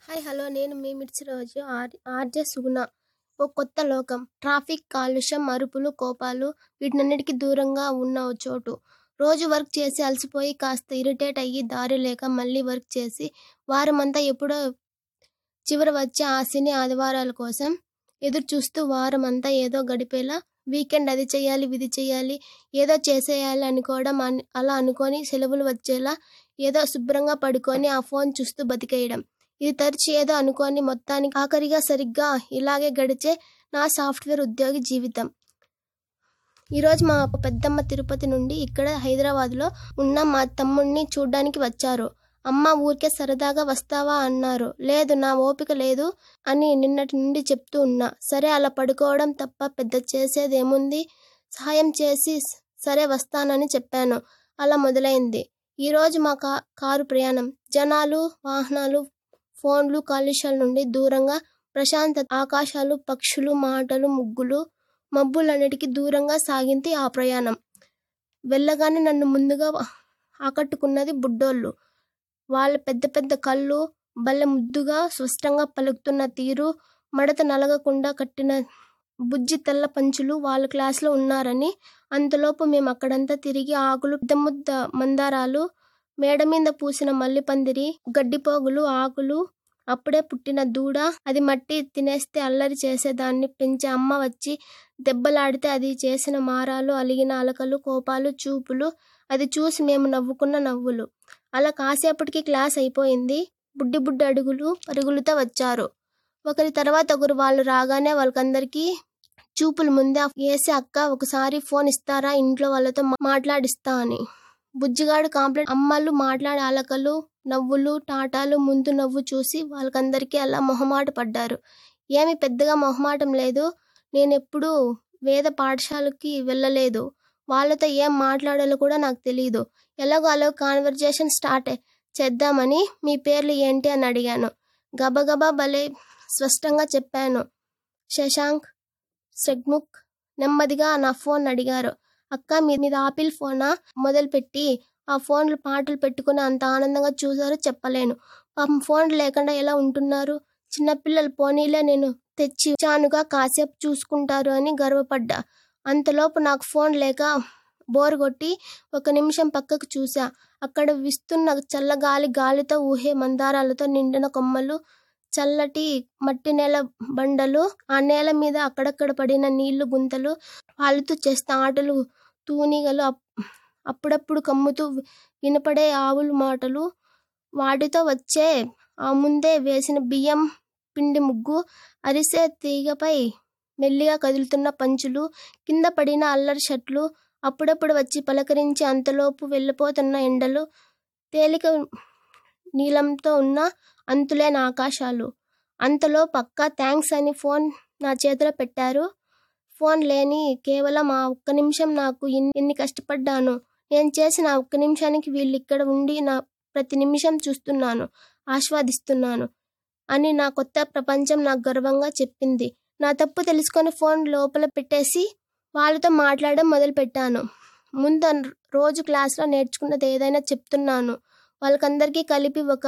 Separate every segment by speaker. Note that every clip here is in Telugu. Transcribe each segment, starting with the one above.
Speaker 1: హాయ్ హలో నేను మీ మిర్చి రోజు ఆర్ ఆర్జే సుగుణ ఓ కొత్త లోకం ట్రాఫిక్ కాలుష్యం అరుపులు కోపాలు వీటన్నిటికీ దూరంగా ఉన్న ఓ చోటు రోజు వర్క్ చేసి అలసిపోయి కాస్త ఇరిటేట్ అయ్యి దారి లేక మళ్ళీ వర్క్ చేసి వారమంతా ఎప్పుడో చివర వచ్చే ఆ శని ఆదివారాల కోసం ఎదురు చూస్తూ వారం అంతా ఏదో గడిపేలా వీకెండ్ అది చేయాలి ఇది చేయాలి ఏదో చేసేయాలి అనుకోవడం అన్- అలా అనుకొని సెలవులు వచ్చేలా ఏదో శుభ్రంగా పడుకొని ఆ ఫోన్ చూస్తూ బతికేయడం ఇది తరిచి ఏదో అనుకోని మొత్తానికి ఆఖరిగా సరిగ్గా ఇలాగే గడిచే నా సాఫ్ట్వేర్ ఉద్యోగి జీవితం ఈరోజు మా పెద్దమ్మ తిరుపతి నుండి ఇక్కడ హైదరాబాద్లో ఉన్న మా తమ్ముడిని చూడ్డానికి వచ్చారు అమ్మ ఊరికే సరదాగా వస్తావా అన్నారు లేదు నా ఓపిక లేదు అని నిన్నటి నుండి చెప్తూ ఉన్నా సరే అలా పడుకోవడం తప్ప పెద్ద చేసేదేముంది సహాయం చేసి సరే వస్తానని చెప్పాను అలా మొదలైంది ఈరోజు మా కా కారు ప్రయాణం జనాలు వాహనాలు ఫోన్లు కాలుష్యాల నుండి దూరంగా ప్రశాంత ఆకాశాలు పక్షులు మాటలు ముగ్గులు మబ్బులన్నిటికీ దూరంగా సాగింది ఆ ప్రయాణం వెళ్ళగానే నన్ను ముందుగా ఆకట్టుకున్నది బుడ్డోళ్ళు వాళ్ళ పెద్ద పెద్ద కళ్ళు భలే ముద్దుగా స్పష్టంగా పలుకుతున్న తీరు మడత నలగకుండా కట్టిన బుజ్జి తెల్ల పంచులు వాళ్ళ క్లాస్లో ఉన్నారని అంతలోపు మేము అక్కడంతా తిరిగి ఆకులు పెద్ద ముద్ద మందారాలు మేడ మీద పూసిన మల్లిపందిరి గడ్డిపోగులు ఆకులు అప్పుడే పుట్టిన దూడ అది మట్టి తినేస్తే అల్లరి చేసేదాన్ని పెంచే అమ్మ వచ్చి దెబ్బలాడితే అది చేసిన మారాలు అలిగిన అలకలు కోపాలు చూపులు అది చూసి మేము నవ్వుకున్న నవ్వులు అలా కాసేపటికి క్లాస్ అయిపోయింది బుడ్డి బుడ్డి అడుగులు పరుగులతో వచ్చారు ఒకరి తర్వాత ఒకరు వాళ్ళు రాగానే వాళ్ళకందరికీ చూపులు ముందే వేసి అక్క ఒకసారి ఫోన్ ఇస్తారా ఇంట్లో వాళ్ళతో మా- మాట్లాడిస్తా అని బుజ్జిగాడు కాంప్లైంట్ అమ్మలు మాట్లాడే అలకలు నవ్వులు టాటాలు ముందు నవ్వు చూసి వాళ్ళకందరికీ అలా మొహమాట పడ్డారు ఏమి పెద్దగా మొహమాటం లేదు నేను ఎప్పుడూ వేద పాఠశాలకి వెళ్ళలేదు వాళ్ళతో ఏం మాట్లాడాలో కూడా నాకు తెలియదు ఎలాగో అలా కాన్వర్జేషన్ స్టార్ట్ చేద్దామని మీ పేర్లు ఏంటి అని అడిగాను గబగబా భలే స్పష్టంగా చెప్పాను శశాంక్ సెగ్ముక్ నెమ్మదిగా నా ఫోన్ అడిగారు అక్క మీ మీద ఆపిల్ ఫోనా మొదలుపెట్టి ఆ ఫోన్లు పాటలు పెట్టుకుని అంత ఆనందంగా చూసారో చెప్పలేను పాపం ఫోన్ లేకుండా ఎలా ఉంటున్నారు చిన్నపిల్లలు పోనీలే నేను తెచ్చి చానుగా కాసేపు చూసుకుంటారు అని గర్వపడ్డా అంతలోపు నాకు ఫోన్ లేక బోర్ కొట్టి ఒక నిమిషం పక్కకు చూసా అక్కడ విస్తున్న చల్లగాలి గాలితో ఊహే మందారాలతో నిండిన కొమ్మలు చల్లటి మట్టి నేల బండలు ఆ నేల మీద అక్కడక్కడ పడిన నీళ్లు గుంతలు వాళ్ళతో చేస్తే ఆటలు తూనిగలు అప్- అప్పుడప్పుడు కమ్ముతూ వినపడే ఆవుల మాటలు వాటితో వచ్చే ఆ ముందే వేసిన బియ్యం పిండి ముగ్గు అరిసే తీగపై మెల్లిగా కదులుతున్న పంచులు కింద పడిన అల్లరి షట్లు అప్పుడప్పుడు వచ్చి పలకరించి అంతలోపు వెళ్ళిపోతున్న ఎండలు తేలిక నీలంతో ఉన్న అంతులేని ఆకాశాలు అంతలో పక్క థ్యాంక్స్ అని ఫోన్ నా చేతిలో పెట్టారు ఫోన్ లేని కేవలం ఆ ఒక్క నిమిషం నాకు ఎన్ని ఎన్ని కష్టపడ్డాను నేను చేసిన ఆ ఒక్క నిమిషానికి వీళ్ళు ఇక్కడ ఉండి నా ప్రతి నిమిషం చూస్తున్నాను ఆస్వాదిస్తున్నాను అని నా కొత్త ప్రపంచం నాకు గర్వంగా చెప్పింది నా తప్పు తెలుసుకొని ఫోన్ లోపల పెట్టేసి వాళ్ళతో మాట్లాడడం మొదలుపెట్టాను ముందు అన్- రోజు క్లాస్లో నేర్చుకున్నది ఏదైనా చెప్తున్నాను వాళ్ళకందరికీ కలిపి ఒక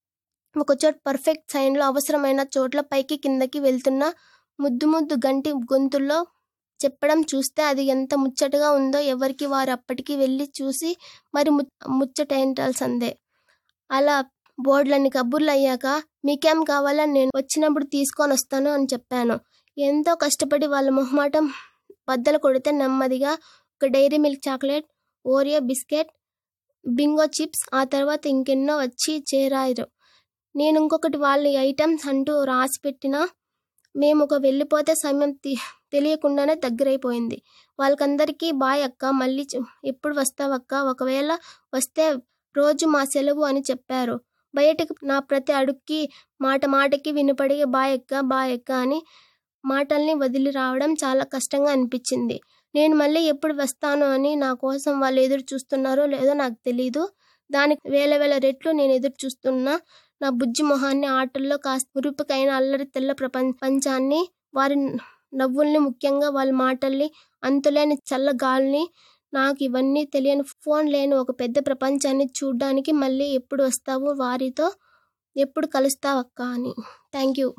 Speaker 1: ఒక చోట పర్ఫెక్ట్ సైన్లో అవసరమైన చోట్ల పైకి కిందకి వెళ్తున్న ముద్దు ముద్దు గంటి గొంతుల్లో చెప్పడం చూస్తే అది ఎంత ముచ్చటగా ఉందో ఎవరికి వారు అప్పటికి వెళ్ళి చూసి మరి ము ముచ్చటేంటాల్సిందే అలా బోర్డులన్నీ కబుర్లు అయ్యాక మీకేం కావాలని నేను వచ్చినప్పుడు తీసుకొని వస్తాను అని చెప్పాను ఎంతో కష్టపడి వాళ్ళ మొహమాటం బద్దలు కొడితే నెమ్మదిగా ఒక Dairy Milk chocolate Oreo biscuit Bingo chips ఆ తర్వాత ఇంకెన్నో వచ్చి చేరారు నేను ఇంకొకటి వాళ్ళ ఐటమ్స్ అంటూ రాసి పెట్టినా మేము ఒక వెళ్ళిపోతే సమయం తి- తెలియకుండానే దగ్గరైపోయింది వాళ్ళకందరికీ బాయ్ అక్క మళ్ళీ చె- ఎప్పుడు వస్తావక్క ఒకవేళ వస్తే రోజు మా సెలవు అని చెప్పారు బయటకు నా ప్రతి అడుక్కి మాట మాటకి వినపడి బాయ్ అక్క బాయ్ అక్క అని మాటల్ని వదిలి రావడం చాలా కష్టంగా అనిపించింది నేను మళ్ళీ ఎప్పుడు వస్తాను అని నా కోసం వాళ్ళు ఎదురు చూస్తున్నారో లేదో నాకు తెలీదు దానికి వేల వేల రెట్లు నేను ఎదురు చూస్తున్నా నా బుజ్జి మొహాన్ని ఆటల్లో కాస్త మురుపుకైన అల్లరి తెల్ల ప్రపంచాన్ని వారి నవ్వుల్ని ముఖ్యంగా వాళ్ళ మాటల్ని అంతులేని చల్ల గాలిని నాకు ఇవన్నీ తెలియని ఫోన్ లేని ఒక పెద్ద ప్రపంచాన్ని చూడ్డానికి మళ్ళీ ఎప్పుడు వస్తావు వారితో ఎప్పుడు కలుస్తావక్క అని thank you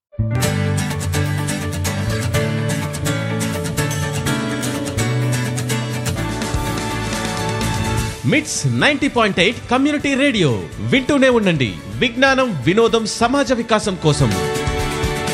Speaker 2: MITS ninety point eight community radio వింటూనే ఉండండి విజ్ఞానం వినోదం సమాజ వికాసం కోసం